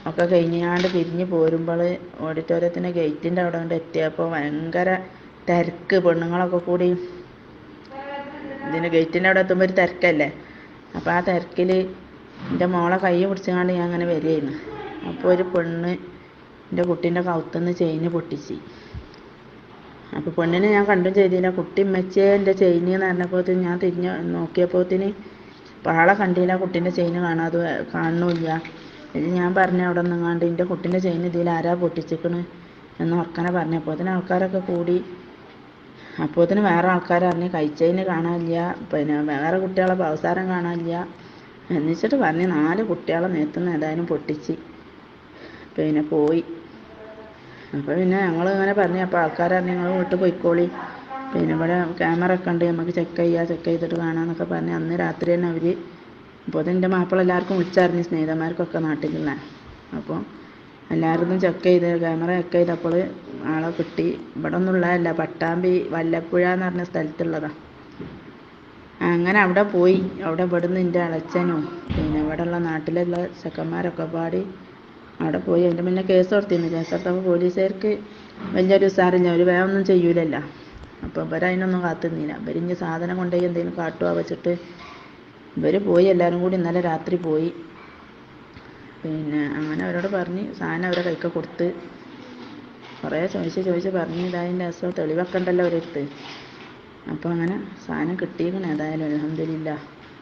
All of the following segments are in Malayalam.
ഒക്കെ കഴിഞ്ഞാണ്ട് പിരിഞ്ഞ് പോരുമ്പോൾ ഓഡിറ്റോറിയത്തിൻ്റെ ഗേറ്റിൻ്റെ അവിടെ കൊണ്ട് എത്തിയപ്പോൾ ഭയങ്കര തിരക്ക് പെണ്ണുങ്ങളൊക്കെ കൂടി ഇതിന് ഗേറ്റിൻ്റെ അവിടെ എത്തുമ്പോൾ ഒരു തിരക്കല്ലേ അപ്പോൾ ആ തിരക്കിൽ എൻ്റെ മോളെ കൈ പിടിച്ചുകൊണ്ട് ഞാൻ അങ്ങനെ വരികയായിരുന്നു അപ്പോൾ ഒരു പെണ്ണ് എൻ്റെ കുട്ടീൻ്റെ കൗത്തുനിന്ന് ചെയിന് പൊട്ടിച്ച് അപ്പോൾ പെണ്ണിനെ ഞാൻ കണ്ടും ചെയ്തില്ല കുട്ടി ഉമ്മച്ചേ എൻ്റെ ചെയിന് എന്ന് പറഞ്ഞപ്പോഴത്തേന് ഞാൻ തിരിഞ്ഞ് നോക്കിയപ്പോഴത്തേന് പാളെ കണ്ടില്ല കുട്ടീൻ്റെ ചെയിന് കാണാതെ കാണുന്നില്ല ഇത് ഞാൻ പറഞ്ഞ അവിടെ നിന്നങ്ങാണ്ട് എൻ്റെ കുട്ടീൻ്റെ ചെയിൻ ഇതിൽ ആരാ പൊട്ടിച്ചിക്കണ് എന്ന് ഉറക്കനെ പറഞ്ഞപ്പോഴത്തേന് ആൾക്കാരൊക്കെ കൂടി അപ്പോഴത്തേന് വേറെ ആൾക്കാർ അറിഞ്ഞ് കഴിച്ചതിന് കാണാനില്ല പിന്നെ വേറെ കുട്ടികളെ അവസാരം കാണാനില്ല എന്നിച്ചിട്ട് പറഞ്ഞ് നാല് കുട്ടികളെ നേത്തുനിന്ന് ഏതായാലും പൊട്ടിച്ച് പിന്നെ പോയി അപ്പോൾ പിന്നെ ഞങ്ങൾ ഇങ്ങനെ പറഞ്ഞു അപ്പോൾ ആൾക്കാർ പറഞ്ഞു നിങ്ങൾ വീട്ടിൽ പോയിക്കോളി പിന്നെ ഇവിടെ ക്യാമറ ഒക്കെ ഉണ്ട് നമുക്ക് ചെക്ക് ചെയ്യാം ചെക്ക് ചെയ്തിട്ട് കാണാമെന്നൊക്കെ പറഞ്ഞ് അന്ന് രാത്രി തന്നെ അവർ അപ്പോൾ എൻ്റെ മാപ്പിള എല്ലാവർക്കും വിളിച്ചറിഞ്ഞ് സ്നേഹിതന്മാർക്കൊക്കെ നാട്ടിലുള്ള അപ്പോൾ എല്ലാവരും ചെക്ക് ചെയ്ത് ക്യാമറ ചെക്ക് ചെയ്തപ്പോൾ ആളെ കിട്ടി ഇവിടെ ഒന്നുള്ളതല്ല പട്ടാമ്പി വല്ലപ്പുഴ എന്ന് പറഞ്ഞ സ്ഥലത്തുള്ളതാണ് അങ്ങനെ അവിടെ പോയി അവിടെ ഇവിടുന്ന് എൻ്റെ അളച്ചനും പിന്നെ ഇവിടെയുള്ള നാട്ടിലുള്ള ചെക്കന്മാരൊക്കെ പാടി അവിടെ പോയി അതിൻ്റെ മുന്നേ കേസ് കൊടുത്തിരുന്നു കേസ് കൊടുത്തപ്പോൾ പോലീസുകാർക്ക് വലിയൊരു ഉസാറില്ല അവർ വേറെ ഒന്നും ചെയ്യൂലല്ലോ അപ്പോൾ ഇവരതിനൊന്നും കാത്തുനിന്നില്ല ഇവരിഞ്ഞ് സാധനം കൊണ്ടുപോയി എന്തെങ്കിലും കാട്ടുക വെച്ചിട്ട് ഇവർ പോയി എല്ലാവരും കൂടി ഇന്നലെ രാത്രി പോയി പിന്നെ അങ്ങനെ അവരോട് പറഞ്ഞ് സാധനം അവരെ കൈക്ക് കൊടുത്ത് കുറേ ചോദിച്ച് ചോദിച്ച് പറഞ്ഞ് ഇതായതിൻ്റെ രസം തെളിവൊക്കെ ഉണ്ടല്ലോ അവരെടുത്ത് അപ്പോൾ അങ്ങനെ സാധനം കിട്ടിയേക്കണേ ഏതായാലും അലഹമില്ല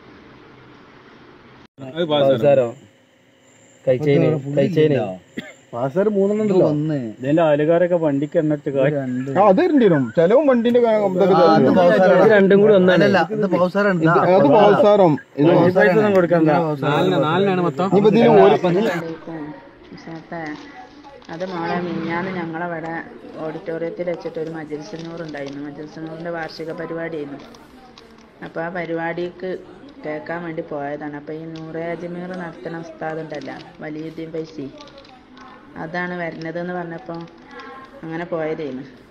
അവസാരോ കഴിച്ചതിന് കഴിച്ചതിന് പാസ്സാർ മൂന്നെണ്ണം ഉണ്ടല്ലോ ഒന്ന് ഇതിന്റെ അയലുകാരൊക്കെ വണ്ടിക്ക് എണ്ണിട്ട് കാര്യം ആ അത് തരേണ്ടിരും ചെലവും വണ്ടിന്റെ കാ- ഇതൊക്കെ അത് തരേണ്ടി വരും. ബൗസാറാണ്. രണ്ടും കൂടി ഒന്നല്ല അല്ലല്ല, ഇത് ബൗസാറാണ്. ഇതാ. അത് പാസ്സാറും ഇത് പൈസ ഒന്നും കൊടുക്കണ്ട നാലിനാണ് മൊത്തം ഇനിയിപ്പോ ഇതില് ഒരു സാത്തേ അത് മോളെ മിഞ്ഞാന്ന് ഞങ്ങളവിടെ ഓഡിറ്റോറിയത്തിൽ വെച്ചിട്ട് ഒരു മജിൽസനൂർ ഉണ്ടായിരുന്നു മജിൽസനൂറിൻ്റെ വാർഷിക പരിപാടിയായിരുന്നു അപ്പോൾ ആ പരിപാടിക്ക് കേൾക്കാൻ വേണ്ടി പോയതാണ് അപ്പോൾ ഈ നൂറെ അജ്മീർ നടത്തുന്ന ഉസ്താദ് ഉണ്ടല്ലോ വലിയുദ്ദീൻ പൈസി അതാണ് വരുന്നതെന്ന് പറഞ്ഞപ്പോൾ അങ്ങനെ പോയതായിരുന്നു